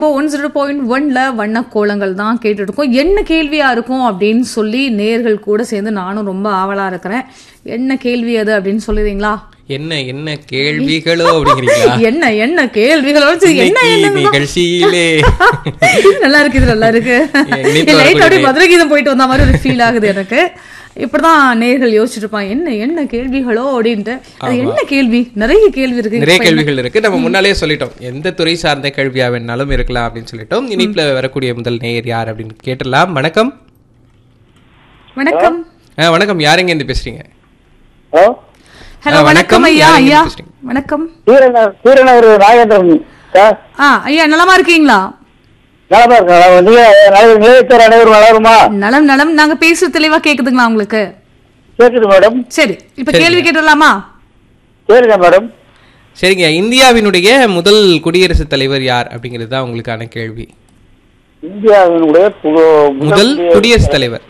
இப்போ one zero point ஒன்ல வண்ண கோலங்கள் தான் கேட்டுட்டு இருக்கோம் என்ன கேள்வியா இருக்கும் அப்படின்னு சொல்லி நேர்கள் கூட சேர்ந்து நானும் ரொம்ப ஆவலா இருக்கிறேன் என்ன கேள்வி அது அப்படின்னு சொல்லுவீங்களா என்ன என்ன கேள்விகளோ அப்படிங்கிறீங்களா என்ன என்ன கேள்விகளோட சரி, என்ன இன்னைக்கு என்ன நிகழ்ச்சியிலே இது நல்லா இருக்கு இது நல்லா இருக்கு இனிப்பா லைட் அப்படியே இருக்கக்கூடிய- மதுரை கீதம் போயிட்டு வந்த மாதிரி ஒரு ஃபீல் ஆகுது எனக்கு இப்படிதான் நேர்கள் யோசிச்சுட்டு இருப்பாங்க என்ன என்ன கேள்விகளோ அப்படின்ட்டு அது என்ன கேள்வி நிறைய கேள்வி இருக்கு நிறைய கேள்விகள் இருக்கு நம்ம முன்னாலே சொல்லிட்டோம் எந்த துறை சார்ந்த கேள்வியா வேணாலும் இருக்கலாம் அப்படின்னு சொல்லிட்டோம் இனிப்புல வரக்கூடிய முதல் நேயர் யார் அப்படின்னு கேட்டலாம் வணக்கம் வணக்கம் ஆ, வணக்கம் யாருங்க இருந்து பேசுறீங்க ஹலோ ஹலோ ஆ, வணக்கம் வணக்கம். ஐயா யாருங்க ஐயா பேசுறீங்க? வணக்கம் சூரியநகர் சூரியநகர் நாகேந்திரன் சார் ஆ ஐயா நலமா இருக்கீங்களா நலமா இருக்கேன் நீங்க நல்ல நிலையத்தர் அனைவரும் நலருமா நலம் நலம் நாங்க பேசுறது தெளிவா கேக்குதுங்களா உங்களுக்கு கேக்குது மேடம் சரி இப்ப கேள்வி கேட்டுடலாமா சரிங்க மேடம் சரிங்க இந்தியாவினுடைய முதல் குடியரசுத் தலைவர் யார் அப்படிங்கிறது தான் உங்களுக்கான கேள்வி இந்தியாவினுடைய பு- முதல் குடியரசுத் தலைவர்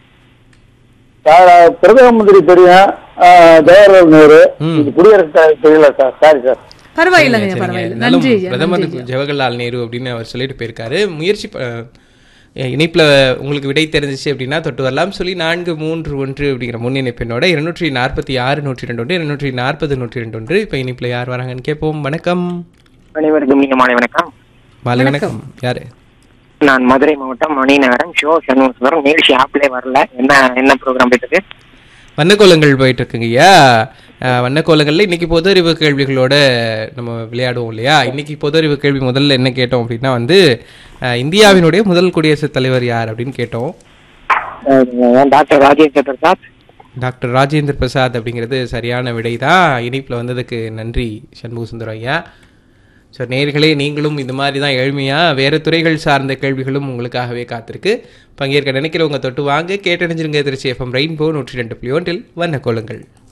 சார், பிரதம மந்திரி தெரியும் ஆ, ஜவஹர்லால் நேரு ம். இது குடியரசுத் தலைவர் தெரியல சார் சாரி சார் பரவாயில்லைங்க சரிங்க. பரவாயில்ல இருந்தாலும் நன்றி ஐயா, பிரதமர் நன்றி ஐயா. ஜவஹர்லால் நேரு அப்படின்னு அவர் சொல்லிட்டு போயிருக்காரு முயற்சி ப- அஹ் இணைப்புல உங்களுக்கு விடை தெரிஞ்சிச்சு அப்படின்னா தொட்டு வரலாம் சொல்லி நான்கு மூன்று ஒன்று அப்படிங்கிற முன்னிணைப்பினோட இருநூற்றி நாற்பத்தி ஆறு நூற்றி ரெண்டு ஒன்று இருநூற்றி நாற்பது நூற்றி ரெண்டு ஒன்று இப்போ இணைப்புல யார் வராங்கன்னு கேட்போம் வணக்கம் அனைவருக்கும் இனிய மாலை வணக்கம் மாலை வணக்கம் யாரு நான் மதுரை மாவட்டம் மணிநகரம் ஷோ சண்முகசுந்தரம் நிகழ்ச்சி ஆப்லே வரல என்ன என்ன ப்ரோக்ராம் போயிட்டு வண்ணக்கோலங்கள் போயிட்டு இருக்குங்க ஐயா அஹ் வண்ணக்கோலங்கள்ல இன்னைக்கு பொது அறிவு கேள்விகளோட நம்ம விளையாடுவோம் இல்லையா இன்னைக்கு பொது அறிவு கேள்வி முதல்ல என்ன கேட்டோம் அப்படின்னா வந்து அஹ் இந்தியாவினுடைய முதல் குடியரசுத் தலைவர் யார் அப்படின்னு கேட்டோம் டாக்டர் ராஜேந்திர பிரசாத் டாக்டர் ராஜேந்திர பிரசாத் அப்படிங்கிறது சரியான விடை தான் இனிப்பில் வந்ததுக்கு நன்றி சண்முக சுந்தரம் ஐயா ஸோ நேர்களே நீங்களும் இந்த மாதிரி தான் எளிமையாக வேறு துறைகள் சார்ந்த கேள்விகளும் உங்களுக்காகவே காத்திருக்கு பங்கேற்க நினைக்கிறவங்க தொட்டு வாங்க கேட்டணிஞ்சிருங்க திருச்சி எஃப்எம் ரெயின்போ நூற்றி ரெண்டு புள்ளி ஒன்றில் வண்ண கோலங்கள்